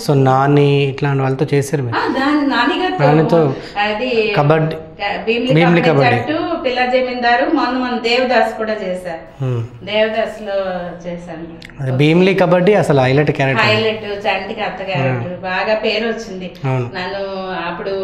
So Nani ఇట్లాంటి వాళ్ళతో చేశారు మీరు ఆ, దాని నానిగారితో నానితో అది కబడ్డీ క- భీమిలి భీమిలి కబడ్డీ కబడ్డీ. జట్టు పిల్ల జమీందారు మొన్న మన దేవదాస్ కూడా చేశారు ఉమ్. దేవదాస్ లో చేశాను అది భీమ్లీ కబడ్డీ అసలు హైలైట్ క్యారెక్టర్ హైలైట్ చంటికి అత్త క్యారెక్టర్ బాగా పేరు వచ్చింది అవును నన్ను అప్పుడు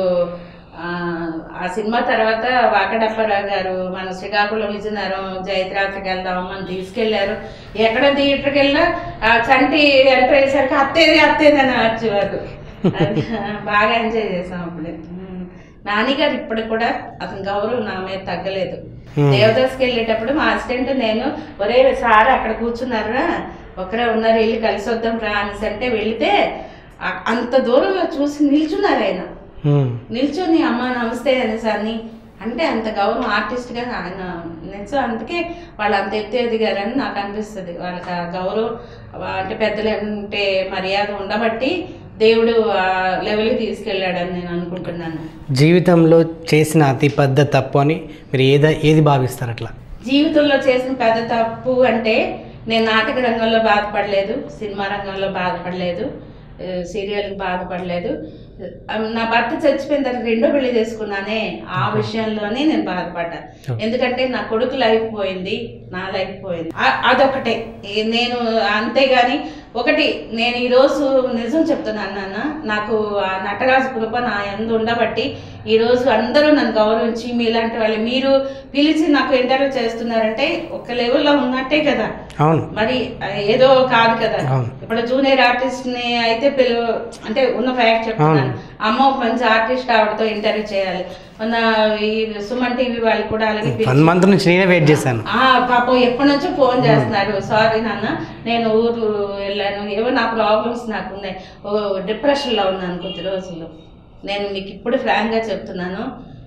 ఆ, ఆ సినిమా తర్వాత వాకడప్పారావు గారు మన శ్రీకాకుళం విజయనగరం జయత్రాత్రికి వెళ్దాం అని తీసుకెళ్లారు ఎక్కడ థియేటర్కి వెళ్ళినా ఆ చంటి ఎంటర్ అయ్యేసరికి అత్తేది అత్తేది అని వచ్చేవారు అది బాగా ఎంజాయ్ చేసాం అప్పుడు ఉమ్. నాని గారు ఇప్పటికి కూడా అతని గౌరవం నా మీద తగ్గలేదు దేవదాస్కి వెళ్ళేటప్పుడు మా అసిస్టెంట్ నేను ఒరే సార్ అక్కడ కూర్చున్నారా ఒకరే ఉన్నారు వెళ్ళి కలిసి వద్దాం రా అనేసి అంటే వెళితే ఆ- అంత దూరంలో చూసి నిల్చున్నారు ఆయన ఉమ్. నిల్చొని అమ్మ నమస్తే అనేసి అని అంటే అంత గౌరవం ఆర్టిస్ట్గా ఆయన నిజం అందుకే వాళ్ళు అంత ఎత్తు ఎదిగారని నాకు అనిపిస్తుంది వాళ్ళకి ఆ గౌరవం వా- అంటే పెద్దలు అంటే మర్యాద ఉండబట్టి దేవుడు ఆ లెవెల్కి తీసుకెళ్ళాడని నేను అనుకుంటున్నాను జీవితంలో చేసిన అతి పెద్ద తప్పు అని మీరు ఏది ఏది భావిస్తారు అట్లా జీవితంలో చేసిన పెద్ద తప్పు అంటే నేను నాటక రంగంలో బాధపడలేదు సినిమా రంగంలో బాధపడలేదు ఆ, సీరియల్కి బాధపడలేదు ఆ, నా భర్త చచ్చిపోయిన తర్వాత రెండో పెళ్లి చేసుకున్నానే ఆ విషయంలోనే నేను బాధపడ్డా ఎందుకంటే నా కొడుకు లైఫ్ పోయింది నా లైఫ్ పోయింది ఆ- అదొకటే ఈ నేను అంతేగాని ఒకటి నేను ఈరోజు నిజం చెప్తున్నాను నాన్న నాకు ఆ నటరాజు కృప నా ఎందు ఉండబట్టి ఈరోజు అందరూ నన్ను గౌరవించి మీలాంటి వాళ్ళు మీరు పిలిచి నాకు ఇంటర్వ్యూ చేస్తున్నారంటే ఒక లెవెల్లో ఉన్నట్టే కదా అవును మరి ఆ, ఏదో కాదు కదా అవును. ఇప్పుడు జూనియర్ ఆర్టిస్ట్ ని అయితే పిలువ అంటే ఉన్న ఫ్యాక్ట్ చెప్తున్నాను అమ్మ ఒక మంచి ఆర్టిస్ట్ ఆవిడతో ఇంటర్వ్యూ చేయాలి మొన్న ఈ సుమన్ టీవీ వాళ్ళు కూడా అలాగే పిలిచి- వన్ మంత్ నుంచి నేనే వెయిట్ చేశాను ఆ పాపం ఎప్పటి నుంచో ఫోన్ చేస్తున్నారు సారీ నాన్న నేను ఊరు వెళ్ళాను ఏవో నా ప్రాబ్లమ్స్ నాకు ఉన్నాయి ఓ డిప్రెషన్లో ఉన్నాను కొద్ది రోజుల్లో నేను మీకు ఇప్పుడు ఫ్రాంక్గా చెప్తున్నాను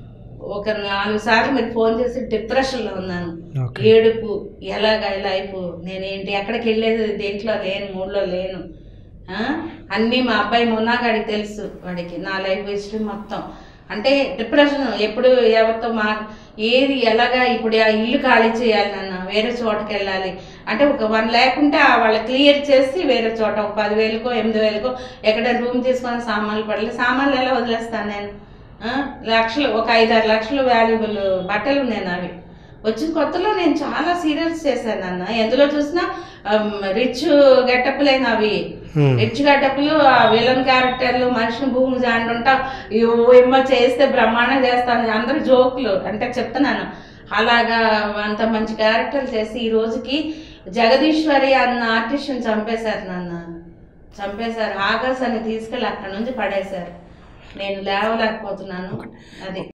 ఒక నాలుగు సార్లు మీరు ఫోన్ చేసి డిప్రెషన్లో ఉన్నాను ఓకే ఏడుపు ఎలాగ లైఫ్ నేనేంటి ఎక్కడికి వెళ్ళేది దేంట్లో లేను మూడ్లో లేను ఆ? అన్నీ మా అబ్బాయి మున్నాగాడికి తెలుసు వాడికి నా లైఫ్ హిస్టరీ మొత్తం అంటే డిప్రెషన్ ఎప్పుడు ఎవరితో మా ఏది ఎలాగా ఇప్పుడు ఆ ఇల్లు ఖాళీ చేయాలి నాన్న వేరే చోటకి వెళ్ళాలి అంటే ఒక వన్ ల్యాక్ ఉంటే ఆ వాళ్ళు క్లియర్ చేసి వేరే చోట ఒక పదివేలకో ఎనిమిది వేలకో ఎక్కడ రూమ్ తీసుకొని సామాన్లు పడలేదు సామాన్లు ఎలా వదిలేస్తాను నేను ఆ? లక్షలు ఒక ఐదారు లక్షలు వాల్యుబుల్ బట్టలు ఉన్నాయి నావి వచ్చిన కొత్తలో నేను చాలా సీరియల్స్ చేశాను అన్న ఎందులో చూసినా రిచ్ గెటప్లైన అవి Hmm. రిచ్ గెటప్లు విలన్ క్యారెక్టర్లు మనిషిని భూమి జాండుంటా ఏమో చేస్తే బ్రహ్మాండం చేస్తాను అందరు జోకులు అంటే చెప్తున్నాను అలాగా అంత మంచి క్యారెక్టర్లు చేసి ఈ రోజుకి జగదీశ్వరి అన్న ఆర్టిస్ట్ని చంపేశారు నన్ను చంపేశారు ఆకాశాన్ని తీసుకెళ్ళి అక్కడ నుంచి పడేశారు నేను లేవలేకపోతున్నాను అది